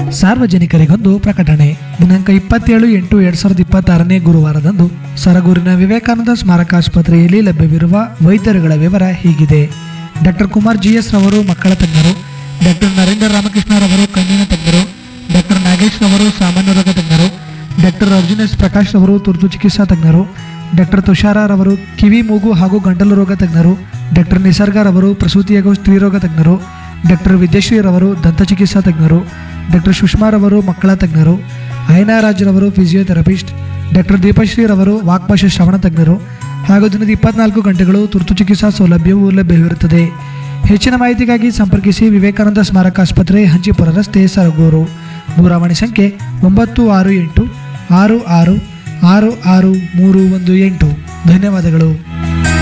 ಸಾರ್ವಜನಿಕರಿಗೊಂದು ಪ್ರಕಟಣೆ ದಿನಾಂಕ ಇಪ್ಪತ್ತೇಳು ಎಂಟು ಎರಡ್ ಸಾವಿರದ ಇಪ್ಪತ್ತಾರನೇ ಗುರುವಾರದಂದು ಸರಗೂರಿನ ವಿವೇಕಾನಂದ ಸ್ಮಾರಕಾಸ್ಪತ್ರೆಯಲ್ಲಿ ಲಭ್ಯವಿರುವ ವೈದ್ಯರುಗಳ ವಿವರ ಹೀಗಿದೆ ಡಾಕ್ಟರ್ ಕುಮಾರ್ ಜಿ ಎಸ್ ರವರು ಮಕ್ಕಳ ತಜ್ಞರು ಡಾಕ್ಟರ್ ನರೇಂದ್ರ ರಾಮಕೃಷ್ಣ ರವರು ಕಣ್ಣಿನ ತಜ್ಞರು ಡಾಕ್ಟರ್ ನಾಗೇಶ್ ರವರು ಸಾಮಾನ್ಯ ರೋಗ ತಜ್ಞರು ಡಾಕ್ಟರ್ ಅರ್ಜುನ್ ಎಸ್ ಪ್ರಕಾಶ್ ರವರು ತುರ್ತು ಚಿಕಿತ್ಸಾ ತಜ್ಞರು ಡಾಕ್ಟರ್ ತುಷಾರ ರವರು ಕಿವಿ ಮೂಗು ಹಾಗೂ ಗಂಟಲು ರೋಗ ತಜ್ಞರು ಡಾಕ್ಟರ್ ನಿಸರ್ಗ ರವರು ಪ್ರಸೂತಿ ಹಾಗೂ ಸ್ತ್ರೀರೋಗ ತಜ್ಞರು ಡಾಕ್ಟರ್ ವಿದ್ಯಶ್ರೀ ರವರು ದಂತ ಚಿಕಿತ್ಸಾ ತಜ್ಞರು ಡಾಕ್ಟರ್ ಸುಷ್ಮಾ ರವರು ಮಕ್ಕಳ ತಜ್ಞರು ರಾಜ್ ರವರು ಫಿಸಿಯೋಥೆರಪಿಸ್ಟ್ ಡಾಕ್ಟರ್ ದೀಪಶ್ರೀ ರವರು ವಾಕ್ಭಾಷೆ ಶ್ರವಣ ತಜ್ಞರು ಹಾಗೂ ದಿನದ ಇಪ್ಪತ್ನಾಲ್ಕು ಗಂಟೆಗಳು ತುರ್ತು ಚಿಕಿತ್ಸಾ ಸೌಲಭ್ಯವೂ ಲಭ್ಯವಿರುತ್ತದೆ ಹೆಚ್ಚಿನ ಮಾಹಿತಿಗಾಗಿ ಸಂಪರ್ಕಿಸಿ ವಿವೇಕಾನಂದ ಸ್ಮಾರಕ ಆಸ್ಪತ್ರೆ ಹಂಚಿಪುರ ರಸ್ತೆ ಸರಗೂರು ದೂರವಾಣಿ ಸಂಖ್ಯೆ ಒಂಬತ್ತು ಆರು ಎಂಟು ಆರು ಆರು ಆರು ಆರು ಮೂರು ಒಂದು ಎಂಟು ಧನ್ಯವಾದಗಳು